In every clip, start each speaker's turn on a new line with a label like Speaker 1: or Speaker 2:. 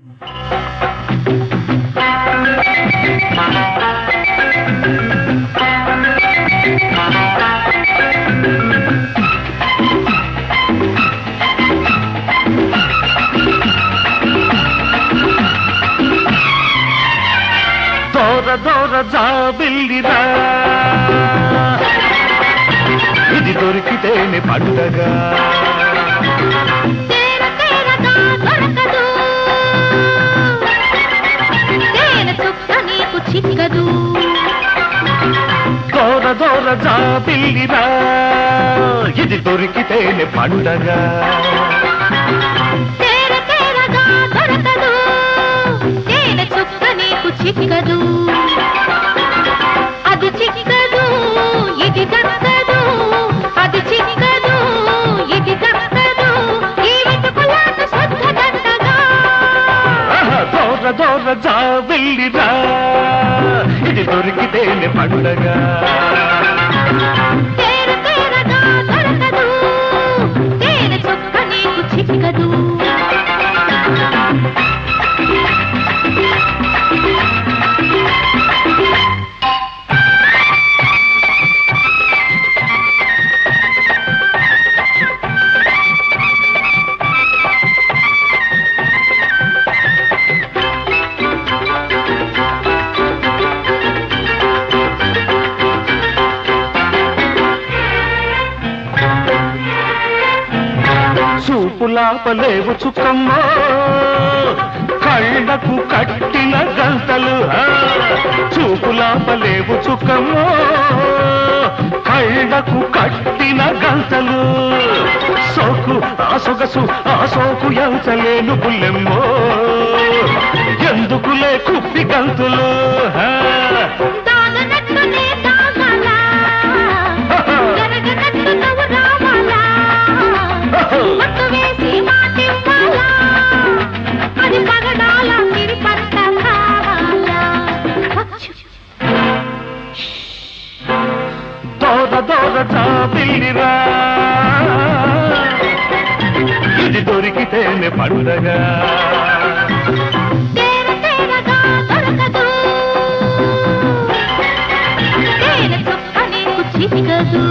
Speaker 1: దోర దోర జాబిల్లిరా ఇది దొరికితేనే పండగ
Speaker 2: తేర తేరగా దొరకదు తేనె చుక్క నీకు చిక్కదు
Speaker 1: దోర దోర జాబిల్లిరా ఇది దొరికితేనే పండగ
Speaker 2: తేర తేరగా దొరకదు తేనె చుక్క నీకు చిక్కదు అది చిక్కదు ఇది దక్కదు అది చిక్కదు ఇది దక్కదు ఈ వెతుకులాట శ్రద్ధ దండగా
Speaker 1: ఆహా, దోర దోర జాబిల్లిరా ఇది దొరికితేనే పండగ
Speaker 2: తేర తేరగా దొరకదు తేనె చుక్క నీకు చిక్కదు
Speaker 1: చూపులాపలేవు చుక్కమ్మో కళ్ళకు కట్టిన గంతలు ఆ, చూపులాపలేవు చుక్కమ్మో కళ్ళకు కట్టిన గంతలు సోకు ఆ సొగసు ఆ సోకు ఎంచలేను బుల్లెమ్మో ఎందుకులే కుప్పి గంతులు ఆ,
Speaker 2: తాగనట్టునే తాగాలా జరగనట్టు నువ్వు రావాలా మత్తు వేసి మాటివ్వాలా అది పగడాల తిరిపంట కావాలా
Speaker 1: దోర దోర చాపిల్లిరా ఇది దొరికితేనే పండగ
Speaker 2: తేర తేరగా దొరకదు తేనె చుక్క నీకు చిక్కదు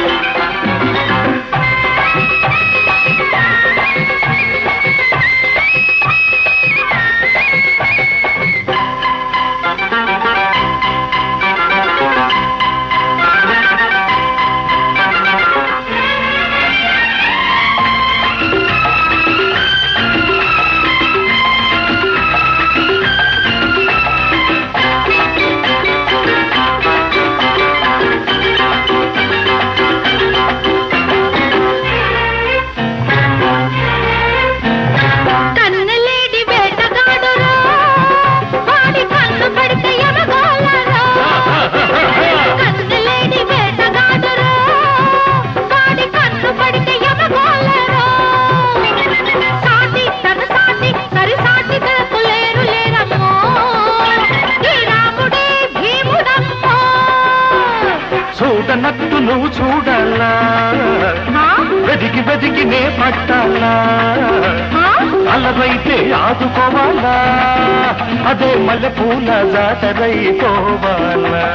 Speaker 2: కన్నలేడి వేటగాడురా వాడి కన్ను పడితే ఎమగోలరా కన్నలేడి వేటగాడురా వాడి కన్ను పడితే ఎమగోలరా సాటి తన సాటి సరి సాటి తనకు లేరు లేరమ్మో ఈ రాముడే భీముడమ్మో
Speaker 1: చూడనట్టు నువ్వు చూడాలా
Speaker 2: హా?
Speaker 1: వెదికి వెదికి నే పట్టాలా
Speaker 2: హా?
Speaker 1: అలరైతే ఆదుకోవాలా అదే మల్లె పూల జాతరైపోవాలా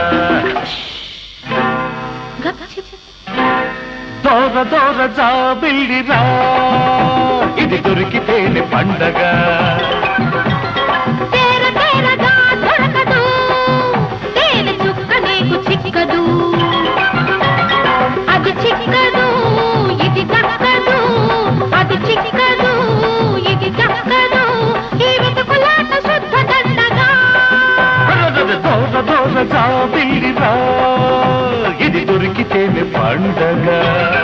Speaker 2: గప్చిప్.
Speaker 1: దోర దోర జాబిల్లిరా ఇది దొరికితేనే పండగ
Speaker 2: తేర తేరగా దొరకదు తేనె చుక్క నీకు చిక్కదు అది చిక్కదు ఇది దక్కదు అది చిక్కదు ఇది దక్కదు ఈ వెతుకులాట శుద్ధ దండగా
Speaker 1: దోర దోర జాబిల్లిరా ఇది దొరికితేనే పండగ